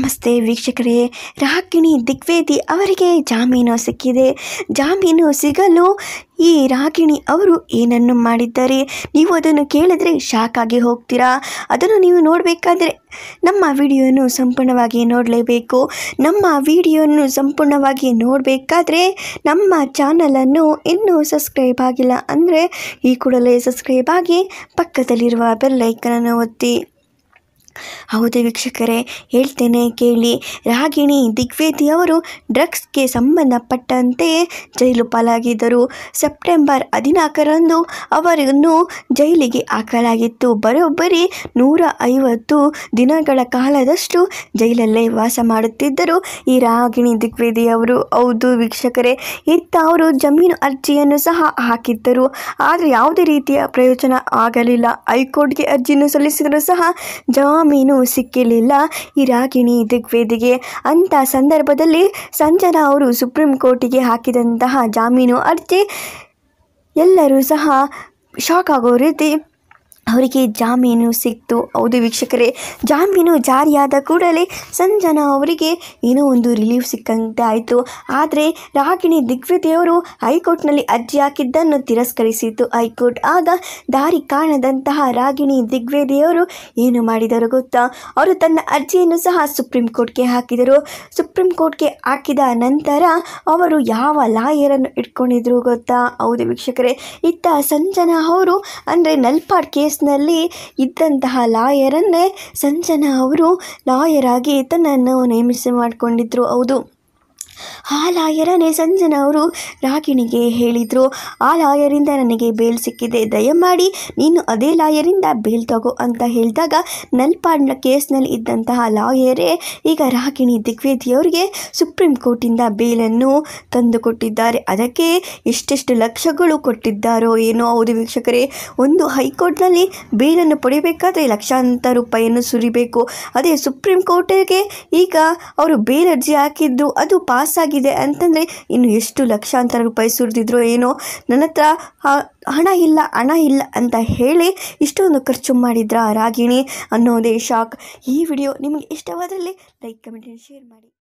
ನಮಸ್ತೆ ವೀಕ್ಷಕರೇ ರಾಗಿಣಿ ದಿಗ್ವೇದಿ ಅವರಿಗೆ ಜಾಮೀನು ಸಿಕ್ಕಿದೆ ಜಾಮೀನು ಸಿಗಲು ಈ ರಾಗಿಣಿ ಅವರು ಏನನ್ನು ಮಾಡಿದ್ದಾರೆ ನೀವು ಅದನ್ನು ಕೇಳಿದ್ರೆ ಶಾಕ್ ಆಗಿ ಹೋಗ್ತೀರಾ ಅದನ್ನು ನೀವು ನೋಡಬೇಕಾದ್ರೆ ನಮ್ಮ ವಿಡಿಯೋನು ಸಂಪೂರ್ಣವಾಗಿ ನೋಡಲೇಬೇಕು ನಮ್ಮ ವಿಡಿಯೋನು ಸಂಪೂರ್ಣವಾಗಿ ನೋಡಬೇಕಾದ್ರೆ ನಮ್ಮ ಚಾನಲನ್ನು ಇನ್ನೂ ಸಬ್ಸ್ಕ್ರೈಬ್ ಆಗಿಲ್ಲ ಅಂದರೆ ಈ ಕೂಡಲೇ ಸಬ್ಸ್ಕ್ರೈಬ್ ಆಗಿ ಪಕ್ಕದಲ್ಲಿರುವ ಬೆಲ್ ಐಕನನ್ನು ಒತ್ತಿ ಹೌದು ವೀಕ್ಷಕರೇ ಹೇಳ್ತೇನೆ ಕೇಳಿ ರಾಗಿಣಿ ದಿಗ್ವೇದಿ ಅವರು ಡ್ರಗ್ಸ್ಗೆ ಸಂಬಂಧಪಟ್ಟಂತೆ ಜೈಲು ಪಾಲಾಗಿದ್ದರು ಸೆಪ್ಟೆಂಬರ್ ಹದಿನಾಲ್ಕರಂದು ಅವರನ್ನು ಜೈಲಿಗೆ ಹಾಕಲಾಗಿತ್ತು ಬರೋಬ್ಬರಿ ನೂರ ಐವತ್ತು ದಿನಗಳ ಕಾಲದಷ್ಟು ಜೈಲಲ್ಲೇ ವಾಸ ಮಾಡುತ್ತಿದ್ದರು ಈ ರಾಗಿಣಿ ದಿಗ್ವೇದಿ ಅವರು ಹೌದು ವೀಕ್ಷಕರೇ ಇತ್ತ ಅವರು ಜಮೀನು ಅರ್ಜಿಯನ್ನು ಸಹ ಹಾಕಿದ್ದರು ಆದರೆ ಯಾವುದೇ ರೀತಿಯ ಪ್ರಯೋಜನ ಆಗಲಿಲ್ಲ ಹೈಕೋರ್ಟ್ಗೆ ಅರ್ಜಿಯನ್ನು ಸಲ್ಲಿಸಿದರೂ ಸಹ ಜಾಮೀನು ಸಿಕ್ಕಿರಲಿಲ್ಲ ಈ ರಾಗಿಣಿ ದಿಗ್ವೇದಿಗೆ ಅಂಥ ಸಂದರ್ಭದಲ್ಲಿ ಸಂಜನಾ ಅವರು ಸುಪ್ರೀಂ ಕೋರ್ಟಿಗೆ ಹಾಕಿದಂತಹ ಜಾಮೀನು ಅರ್ಜಿ ಎಲ್ಲರೂ ಸಹ ಶಾಕ್ ಆಗೋ ರೀತಿ ಅವರಿಗೆ ಜಾಮೀನು ಸಿಕ್ತು ಹೌದು ವೀಕ್ಷಕರೇ ಜಾಮೀನು ಜಾರಿಯಾದ ಕೂಡಲೇ ಸಂಜನಾ ಅವರಿಗೆ ಏನೋ ಒಂದು ರಿಲೀಫ್ ಸಿಕ್ಕಂತೆ ಆಯಿತು ಆದರೆ ರಾಗಿಣಿ ದಿಗ್ವಿಜಯವರು ಹೈಕೋರ್ಟ್ನಲ್ಲಿ ಅರ್ಜಿ ಹಾಕಿದ್ದನ್ನು ತಿರಸ್ಕರಿಸಿತು ಹೈಕೋರ್ಟ್ ಆಗ ದಾರಿ ಕಾಣದಂತಹ ರಾಗಿಣಿ ದಿಗ್ವೇದಿಯವರು ಏನು ಮಾಡಿದರು ಗೊತ್ತಾ ಅವರು ತನ್ನ ಅರ್ಜಿಯನ್ನು ಸಹ ಸುಪ್ರೀಂ ಕೋರ್ಟ್ಗೆ ಹಾಕಿದರು ಸುಪ್ರೀಂ ಕೋರ್ಟ್ಗೆ ಹಾಕಿದ ನಂತರ ಅವರು ಯಾವ ಲಾಯರನ್ನು ಇಟ್ಕೊಂಡಿದ್ರು ಗೊತ್ತಾ ಹೌದು ವೀಕ್ಷಕರೇ ಇತ್ತ ಸಂಜನಾ ಅವರು ಅಂದರೆ ನಲ್ಪಾಡ್ ಕೇಸ್ನಲ್ಲಿ ಇದ್ದಂತಹ ಲಾಯರನ್ನೇ ಸಂಜನಾ ಅವರು ಲಾಯರ್ ಆಗಿ ತನ್ನನ್ನು ನೇಮಿಸಿ ಮಾಡಿಕೊಂಡಿದ್ರು ಹೌದು ಆ ಲಾಯರನ್ನೇ ಸಂಜನಾ ಅವರು ರಾಗಿಣಿಗೆ ಹೇಳಿದರು ಆ ಲಾಯರಿಂದ ನನಗೆ ಬೇಲ್ ಸಿಕ್ಕಿದೆ ದಯಮಾಡಿ ನೀನು ಅದೇ ಲಾಯರಿಂದ ಬೇಲ್ ತಗೋ ಅಂತ ಹೇಳಿದಾಗ ನಲ್ಪಾಡ್ನ ಕೇಸ್ನಲ್ಲಿ ಇದ್ದಂತಹ ಲಾಯರೇ ಈಗ ರಾಗಿಣಿ ದಿಗ್ವೇದಿಯವರಿಗೆ ಸುಪ್ರೀಂ ಕೋರ್ಟಿಂದ ಬೇಲನ್ನು ತಂದು ಕೊಟ್ಟಿದ್ದಾರೆ ಅದಕ್ಕೆ ಎಷ್ಟೆಷ್ಟು ಲಕ್ಷಗಳು ಕೊಟ್ಟಿದ್ದಾರೋ ಏನೋ ಹೌದು ವೀಕ್ಷಕರೇ ಒಂದು ಹೈಕೋರ್ಟ್ನಲ್ಲಿ ಬೇಲನ್ನು ಪಡಿಬೇಕಾದ್ರೆ ಲಕ್ಷಾಂತರ ರೂಪಾಯಿಯನ್ನು ಸುರಿಬೇಕು ಅದೇ ಸುಪ್ರೀಂ ಕೋರ್ಟಿಗೆ ಈಗ ಅವರು ಬೇಲ್ ಅರ್ಜಿ ಹಾಕಿದ್ದು ಅದು ಪಾಸ್ ಆಗಿದೆ ಅಂತಂದರೆ ಇನ್ನು ಎಷ್ಟು ಲಕ್ಷಾಂತರ ರೂಪಾಯಿ ಸುರಿದಿದ್ರೋ ಏನೋ ನನ್ನ ಹತ್ರ ಹ- ಹಣ ಇಲ್ಲ ಹಣ ಇಲ್ಲ ಅಂತ ಹೇಳಿ ಇಷ್ಟೊಂದು ಖರ್ಚು ಮಾಡಿದ್ರ ರಾಗಿಣಿ ಅನ್ನೋದೇ ಶಾಕ್ ಈ ವಿಡಿಯೋ ನಿಮಗೆ ಇಷ್ಟವಾದಲ್ಲಿ ಲೈಕ್ ಕಮೆಂಟ್ ಶೇರ್ ಮಾಡಿ